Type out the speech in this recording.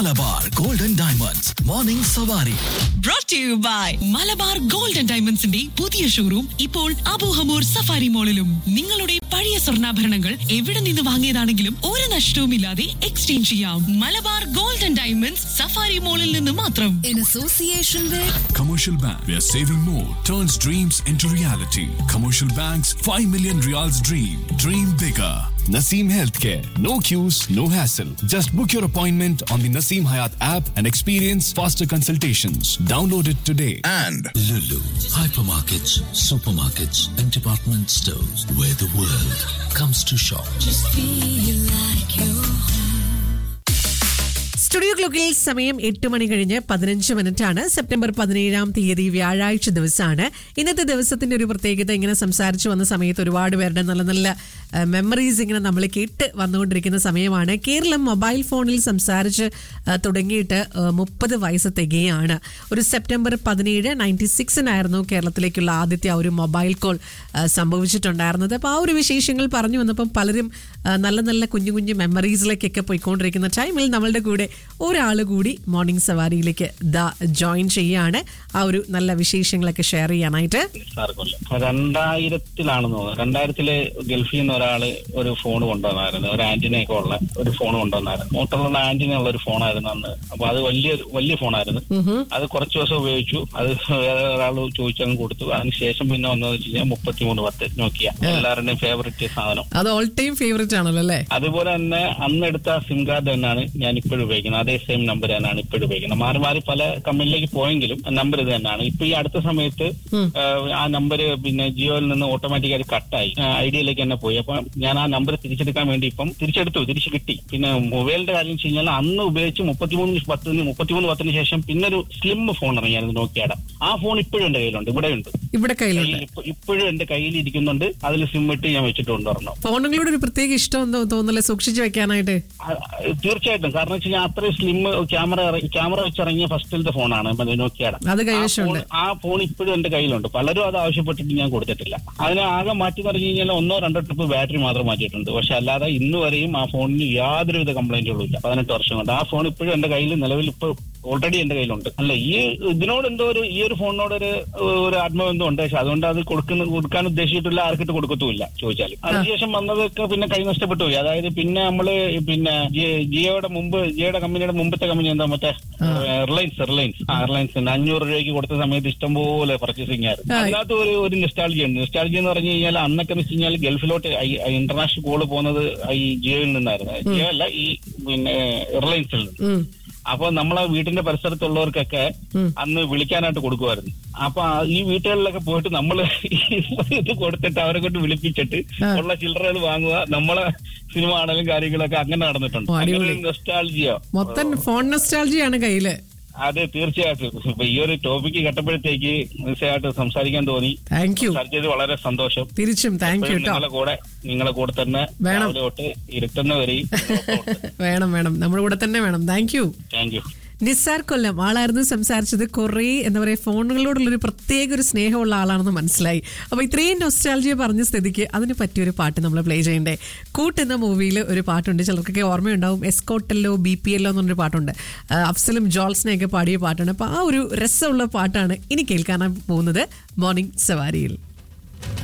Malabar golden diamonds morning സവാരി brought to you by Malabar gold and ഡയമണ്ട്സിന്റെ പുതിയ ഷോറൂം ഇപ്പോൾ അബൂഹമൂർ സഫാരി മോളിലും നിങ്ങളുടെ പഴയ സ്വർണ്ണാഭരണങ്ങൾ എവിടെ നിന്ന് വാങ്ങിയതാണെങ്കിലും ഒരു നഷ്ടവുമില്ലാതെ എക്സ്ചേഞ്ച് ചെയ്യാം Malabar gold and diamonds Safari മോളിൽ നിന്ന് മാത്രം in association with Commercial Bank, where saving more turns dreams into reality. Commercial Bank's 5 million reals dream. Dream bigger. Naseem Healthcare. No queues, no hassle. Just book your appointment on the Naseem Hayat app and experience faster consultations. Download it today. and Lulu, hypermarkets, supermarkets, and department stores where the world comes to shop. Studio ക്ലോക്കിൽ സമയം എട്ട് മണി കഴിഞ്ഞ് പതിനഞ്ച് minute ആണ് September പതിനേഴാം തീയതി വ്യാഴാഴ്ച ദിവസമാണ് ഇന്നത്തെ ദിവസത്തിന്റെ ഒരു പ്രത്യേകത ഇങ്ങനെ സംസാരിച്ചു വന്ന സമയത്ത് ഒരുപാട് പേരുടെ നല്ല നല്ല മെമ്മറീസ് ഇങ്ങനെ നമ്മൾ കേട്ട് വന്നുകൊണ്ടിരിക്കുന്ന സമയമാണ് കേരളം മൊബൈൽ ഫോണിൽ സംസാരിച്ച് ആ, തുടങ്ങിയിട്ട് മുപ്പത് വയസ്സ് തികയാണ് ഒരു സെപ്റ്റംബർ പതിനേഴ് നയൻറ്റി സിക്സിനായിരുന്നു കേരളത്തിലേക്കുള്ള ആദ്യത്തെ ആ ഒരു മൊബൈൽ കോൾ ആ, സംഭവിച്ചിട്ടുണ്ടായിരുന്നത് അപ്പോൾ ആ ഒരു വിശേഷങ്ങൾ പറഞ്ഞു വന്നപ്പം പലരും ആ, നല്ല നല്ല കുഞ്ഞു കുഞ്ഞു മെമ്മറീസിലേക്കൊക്കെ പോയിക്കൊണ്ടിരിക്കുന്ന ടൈമിൽ നമ്മളുടെ കൂടെ ഒരാൾ കൂടി മോർണിംഗ് സവാരിയിലേക്ക് ദാ ജോയിൻ ചെയ്യാണ് ആ ഒരു നല്ല വിശേഷങ്ങളൊക്കെ ഷെയർ ചെയ്യാനായിട്ട് സാർ കൊല്ലം രണ്ടായിരത്തിലാണെന്ന് തോന്നുന്നു രണ്ടായിരത്തില് ഗൾഫിൽ നിന്ന് ഒരാള് ഒരു ഫോൺ കൊണ്ടുവന്നായിരുന്നു ഒരു ആന്റിനയൊക്കെ ഉള്ള ഒരു ഫോൺ കൊണ്ടുവന്നായിരുന്നു മോട്ടറുള്ള ആന്റിന ഉള്ള ഒരു ഫോണായിരുന്നു അന്ന് അപ്പൊ അത് വലിയ വലിയ ഫോണായിരുന്നു അത് കുറച്ച് ദിവസം ഉപയോഗിച്ചു അത് വേറെ ഒരാൾ ചോദിച്ചങ്ങ് കൊടുത്തു അതിനുശേഷം പിന്നെ വന്നതെന്ന് വെച്ച് കഴിഞ്ഞാൽ മുപ്പത്തിമൂന്ന് പത്ത് നോക്കിയ എല്ലാവരുടെയും ഫേവറേറ്റ് സാധനം അത് ഓൾ ടൈം ഫേവറേറ്റ് ആണല്ലോ അല്ലേ അതുപോലെ തന്നെ അന്നെടുത്ത സിം കാർഡ് തന്നെയാണ് ഞാൻ ഇപ്പോഴും ഉപയോഗിക്കുന്നത് അതേ സെയിം നമ്പർ തന്നെയാണ് ഇപ്പോഴും ഉപയോഗിക്കുന്നത് മാറി മാറി പല കമ്പനിയിലേക്ക് പോയെങ്കിലും നമ്പർ ഇത് തന്നെയാണ് ഇപ്പൊ ഈ അടുത്ത സമയത്ത് ആ, ആ നമ്പർ പിന്നെ ജിയോയിൽ നിന്ന് ഓട്ടോമാറ്റിക്കായി കട്ടായി ഐഡിയയിലേക്ക് തന്നെ പോയി അപ്പൊ ഞാൻ ആ നമ്പർ തിരിച്ചെടുക്കാൻ വേണ്ടി ഇപ്പം തിരിച്ചെടുത്തു തിരിച്ചു കിട്ടി പിന്നെ മൊബൈലിന്റെ കാര്യം വെച്ച് കഴിഞ്ഞാൽ അന്ന് ഉപയോഗിച്ച് മുപ്പത്തിമൂന്ന് പത്തിന് മുപ്പത്തിമൂന്ന് പത്തിന് ശേഷം പിന്നെ ഒരു സ്ലിം ഫോൺ ഇറങ്ങിയായിരുന്നു നോക്കിയാടെ ആ ഫോൺ ഇപ്പോഴും എന്റെ കയ്യിലുണ്ട് ഇവിടെ ഉണ്ട് ഇവിടെ കയ്യിലുണ്ട് ഇപ്പോഴും എന്റെ കയ്യിൽ ഇരിക്കുന്നുണ്ട് അതിൽ സിം ഇട്ട് ഞാൻ വെച്ചിട്ടുണ്ട് ഒരെണ്ണം ഫോണുകളോട് ഒരു പ്രത്യേക ഇഷ്ടം എന്തോ തോന്നല്ലേ സൂക്ഷിച്ചു വെക്കാനായിട്ട് ആ, തീർച്ചയായിട്ടും കാരണം വെച്ച് കഴിഞ്ഞാൽ അത്രയും സ്ലിം ക്യാമറ ക്യാമറ വെച്ചിറങ്ങിയ ഫസ്റ്റിലത്തെ ഫോണാണ് മറ്റേ നോക്കിയാടെ അത് ആ കൈവശമുണ്ട് ഫോൺ- ആ ഫോൺ ഇപ്പോഴും എന്റെ കയ്യിലുണ്ട് പലരും അത് ആവശ്യപ്പെട്ടിട്ട് ഞാൻ കൊടുത്തിട്ടില്ല അതിനെ ആകെ മാറ്റി പറഞ്ഞു കഴിഞ്ഞാൽ ഒന്നോ രണ്ടോ ട്രിപ്പ് ബാറ്ററി മാത്രം മാറ്റിയിട്ടുണ്ട് പക്ഷെ അല്ലാതെ ഇന്ന് വരെയും ആ ഫോണിന് യാതൊരുവിധ കംപ്ലൈന്റുകളും ഇല്ല പതിനെട്ട് വർഷം കൊണ്ട് ആ ഫോൺ ഇപ്പോഴും എന്റെ കയ്യിൽ നിലവിൽ ഇപ്പൊ ഓൾറെഡി എന്റെ കയ്യിലുണ്ട് അല്ല ഈ ഇതിനോട് എന്തോ ഒരു ഈ ഒരു ഫോണിനോട് ഒരു ഒരു ആത്മബന്ധം ഉണ്ട് പക്ഷെ അതുകൊണ്ട് അത് കൊടുക്കുന്ന കൊടുക്കാൻ ഉദ്ദേശിച്ചിട്ടില്ല ആർക്കിട്ട് കൊടുക്കത്തുമില്ല ചോദിച്ചാൽ അതിനുശേഷം വന്നതൊക്കെ പിന്നെ കൈ നഷ്ടപ്പെട്ടു പോയി അതായത് പിന്നെ നമ്മള് പിന്നെ ജി- ജിയോയുടെ മുമ്പ് ജിയോയുടെ കമ്പനിയുടെ മുമ്പത്തെ കമ്പനി എന്താ മറ്റേ റിലയൻസ് റിലയൻസ് ആ റിലയൻസ് അഞ്ഞൂറ് രൂപയ്ക്ക് കൊടുത്ത സമയത്ത് ഇഷ്ടംപോലെ പർച്ചേസിംഗ് ആയിരുന്നു അതിനകത്ത് ഒരു ഒരു നിസ്റ്റാൾജി ഉണ്ട് നിസ്റ്റാൾജി എന്ന് പറഞ്ഞു കഴിഞ്ഞാൽ അന്നൊക്കെ എന്ന് വെച്ച് കഴിഞ്ഞാൽ ഗൾഫിലോട്ട് ഇന്റർനാഷണൽ കോള് പോകുന്നത് ഈ ജിയോയിൽ നിന്നായിരുന്നു ജിയോ അല്ല ഈ പിന്നെ റിലയൻസിൽ നിന്ന് ഉം. അപ്പൊ നമ്മളെ വീടിന്റെ പരിസരത്തുള്ളവർക്കൊക്കെ അന്ന് വിളിക്കാനായിട്ട് കൊടുക്കുമായിരുന്നു അപ്പൊ ആ- ഈ വീട്ടുകളിലൊക്കെ പോയിട്ട് നമ്മൾ ഇത് കൊടുത്തിട്ട് അവരെ കൊണ്ട് വിളിപ്പിച്ചിട്ട് ഉള്ള ചില്ലറകൾ വാങ്ങുക നമ്മളെ സിനിമ ആണെങ്കിലും കാര്യങ്ങളൊക്കെ അങ്ങനെ നടന്നിട്ടുണ്ട് ഓ, അടിപൊളി. അങ്ങനെ നൊസ്റ്റാൾജിയോ മൊത്തം ഫോൺ നൊസ്റ്റാൾജിയാണ് കയ്യില് അതെ തീർച്ചയായിട്ടും ഇപ്പൊ ഈ ഒരു ടോപ്പിക്ക് കേട്ടപ്പോഴത്തേക്ക് തീർച്ചയായിട്ടും സംസാരിക്കാൻ തോന്നി താങ്ക് യു സംസാരിച്ചത് വളരെ സന്തോഷം തിരിച്ചും താങ്ക് യു എപ്പോഴും കേട്ടോ നിങ്ങളെ കൂടെ നിങ്ങളെ കൂടെ തന്നെ വേണം. രാവിലെ തൊട്ട് ഇരുട്ടുന്ന വരെയും വേണം വേണം നമ്മുടെ കൂടെ തന്നെ വേണം thank you thank you Nisar Kollam ആളായിരുന്നു സംസാരിച്ചത് കുറേ എന്താ പറയുക ഫോണുകളോടുള്ളൊരു പ്രത്യേക ഒരു സ്നേഹമുള്ള ആളാണെന്ന് മനസ്സിലായി അപ്പോൾ ഇത്രയും നൊസ്റ്റാൾജിയ പറഞ്ഞ സ്ഥിതിക്ക് അതിന് പറ്റിയൊരു പാട്ട് നമ്മൾ പ്ലേ ചെയ്യണ്ടേ കൂട്ട് എന്ന മൂവിയിൽ ഒരു പാട്ടുണ്ട് ചിലർക്കൊക്കെ ഓർമ്മയുണ്ടാവും എസ്കോട്ടല്ലോ ബി പി എല്ലോ എന്നൊരു പാട്ടുണ്ട് ആ, അഫ്സലും ജോൾസിനെയൊക്കെ പാടിയ പാട്ടാണ് അപ്പോൾ ആ ഒരു രസമുള്ള പാട്ടാണ് ഇനി കേൾക്കാൻ പോകുന്നത് മോർണിംഗ് സവാരിയിൽ